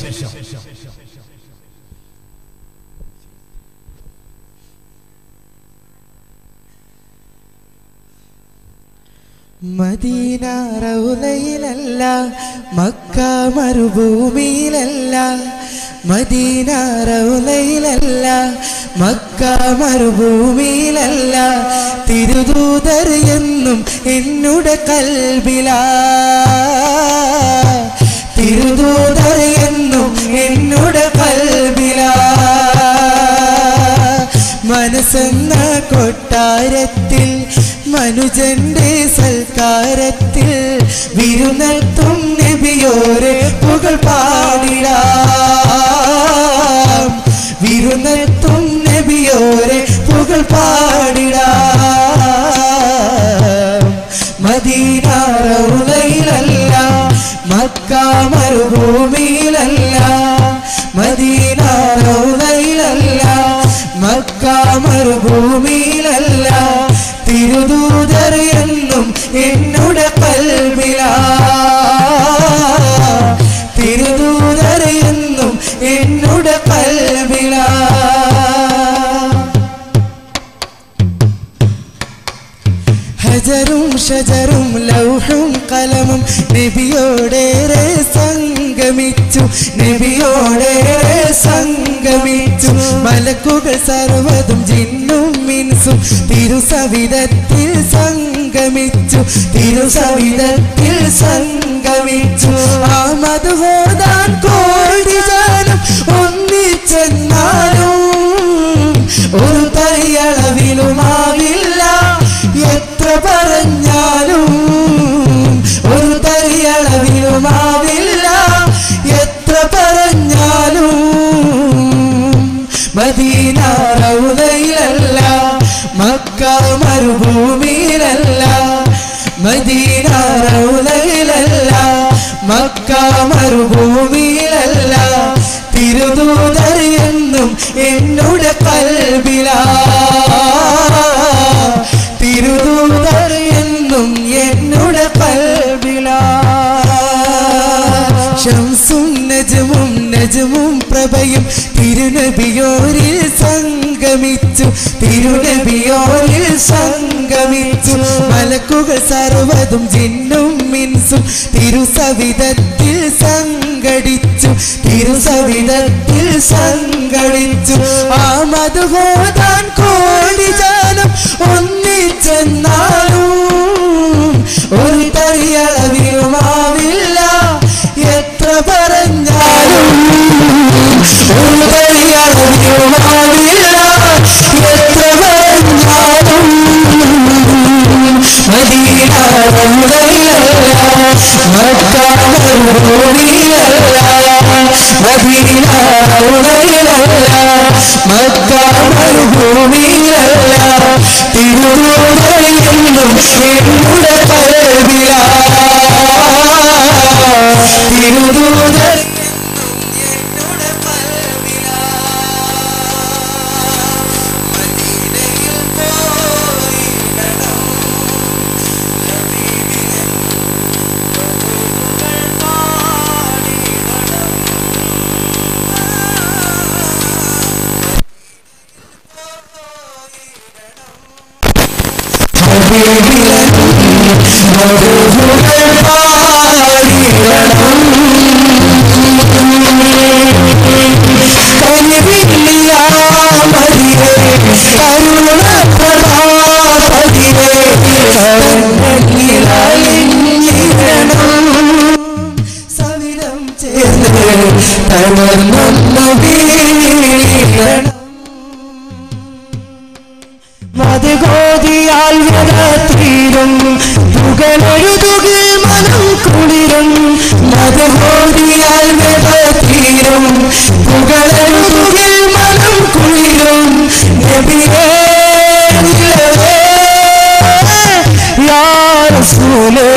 Medina റൗലയിലല്ല Mecca മരുഭൂമിയിലല്ല Medina റൗലയിലല്ല മക്ക മരുഭൂമിയിലല്ല തിരുദൂതർ എന്നും എന്നുടെ കൽബില തിരുദൂതർ എന്നും എന്നുടെ കൽബില മനസ്സെന്ന കൊട്ടാരത്തിൽ മനുജന്റെ സൽക്കാരത്തിൽ വിരുന്നെത്തും നബിയോരെ പുകൾ പാടിടാം വിരുന്നെത്തും നബിയോരെ പുകൾ പാടിടാം മദീന റൗലയിലല്ല മക്ക മരുഭൂമിയിലല്ല മദീന റൗലയിലല്ല മക്ക മരുഭൂമിയിലല്ല തിരുദൂതർ എന്നും എന്നുടെ കൽവില തിരുദൂതർ എന്നും എന്നുടെ കൽവില ഹജറും ഷജറും ലൗഹും കലമും നബിയോടേറെ സംഗമിച്ചു നബിയോടേറെ സംഗമിച്ചു മലക്കുകൾ സർവതും ജിന്നും മിൻസും തിരുസവിധത്തിൽ സംഗമിച്ചു തിരുസവിധത്തിൽ സംഗമിച്ചു ആ മധുഹോദാൻ കോടി ജനം ഒന്നിച്ചെന്നാലും ഒരു തൈയളവിലുമാവില്ല എത്ര പറഞ്ഞാലും ഒരു തൈയളവിലുമാവില്ല എത്ര പറഞ്ഞാലും മദീന റൗലയിലല്ല മക്ക മരുഭൂമിയിലല്ല മദീന റൗലയിലല്ല മക്ക മരുഭൂമിയിലല്ല തിരുദൂതർ എന്നും എന്നുടെ കൽബില തിരുദൂതർ എന്നും എന്നുടെ കൽബില ശംസും നജമും നജമും പ്രഭയും തിരുനബിയോരിൽ സംഗമിച്ചു തിരുനബിയോരിൽ സംഗമിച്ചു മലക്കുകൾ സർവതും ജിന്നും മിൻസും തിരുസവിധത്തിൽ സംഘടിച്ചു തിരുസവിധത്തിൽ സംഘടിച്ചു ആ മധുഹോദാൻ കോടി ജനം ഒന്നിച്ചെന്നാലും ഒരു തയ്യളവിലുമാവില്ല എത്ര പറഞ്ഞാലും ഒരു തയ്യളവിലുമാവില്ല എത്ര പറഞ്ഞാലും മദീന റൗലയിലല്ല മക്ക മരുഭൂമിയിലല്ല മദീന റൗലയിലല്ല മക്ക മരുഭൂമിയിലല്ല തിരുവൂരൽ എന്നും എന്നുടെ കൽവില തിരുദൂതർ എന്നും എന്നുടെ കൽവില മദീനയിൽ പോയിടണം ഹബീബിനെ മധുകൾ പാടിടണം സവിധം ചേർന്ന് തളർന്നു വീഴണം മതഗോതിയാൽ വരത്തീരും തുകളെഴുതുകിൽ മനം കുളിരും മതഗോതിയാൽ വരത്തീരും തുകളെഴുതുകിൽ മനം കുളിരും നബിയേ നിലവേ യാ റസൂലേ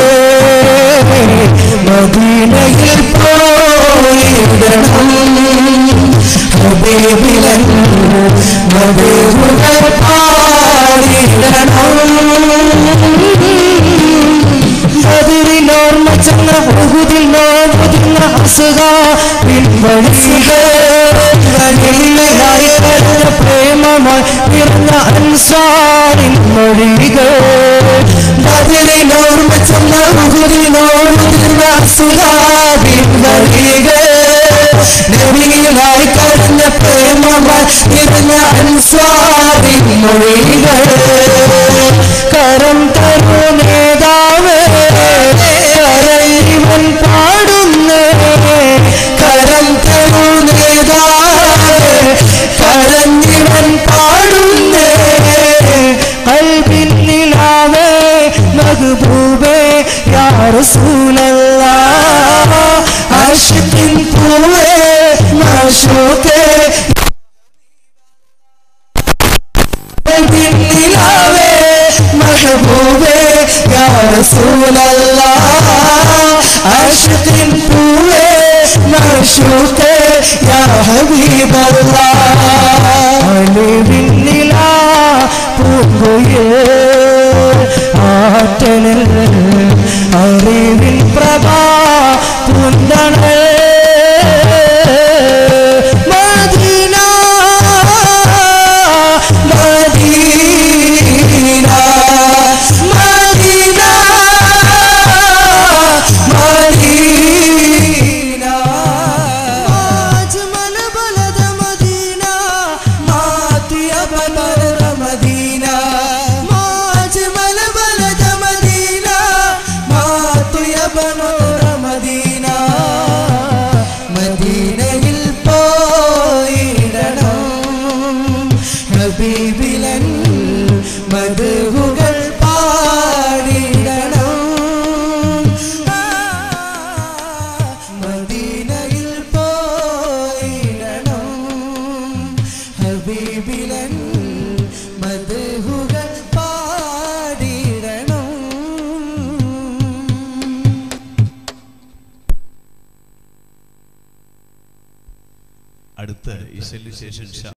മദീനയിൽ പോയിടണം ഹബീബിലൻ മധുകൾ പാടിടണം ബദറിനോർമ്മ ചെന്ന ബഹുദിൽ നോവുന്ന ഹസുക പിൻവഴി അൻസാരിൻ മൊഴികൾ ബദലിനോർമ്മ ചെന്ന ഉഹുരിനോർമ്മ സുഹാബിൻ വഴികൾ നബിയിലായി കടന്ന പ്രേമമായി നിറഞ്ഞ അൻസാരിൻ മൊഴികൾ കരം തരൂ നേതാവേ കരയിവൻ പാടുന്നേ കരം തരൂ നേതാവേ കരഞ്ഞിവൻ പാടുന്നേ കൽബിൻ നിലാവേ മഹബൂബേ യാ റസൂലല്ലാ ആഷിഖിൻ പൂവേ മാഷൂക്കേ കൽബിൻ നിലാവേ മഹബൂബേ യാ റസൂലല്ലാ ആഷിഖിൻ പൂവേ മാഷൂക്കേ യാ ഹബീബല്ലാ അലിവിൻ നിലാ പൂങ്കുയിൽ ആറ്റനിൽ അറിവിൻ പ്രഭാ പൂന്തണൽ മദീന മദീന മദീന മദീന അജ്മൽ ബലദ മദീന മാതിയ ബദർ മദീന അജ്മൽ ബലദ മദീന മാതിയ ബദർ മദീന മദീനയിൽ പോയിടണം ഹബീബിലൻ മധുകൾ പാടിടണം ആ, മദീനയിൽ പോയിടണം ഹബീബിലൻ മധുകൾ പാടിടണം അടുത്ത ഈശ്വലിന് ശേഷം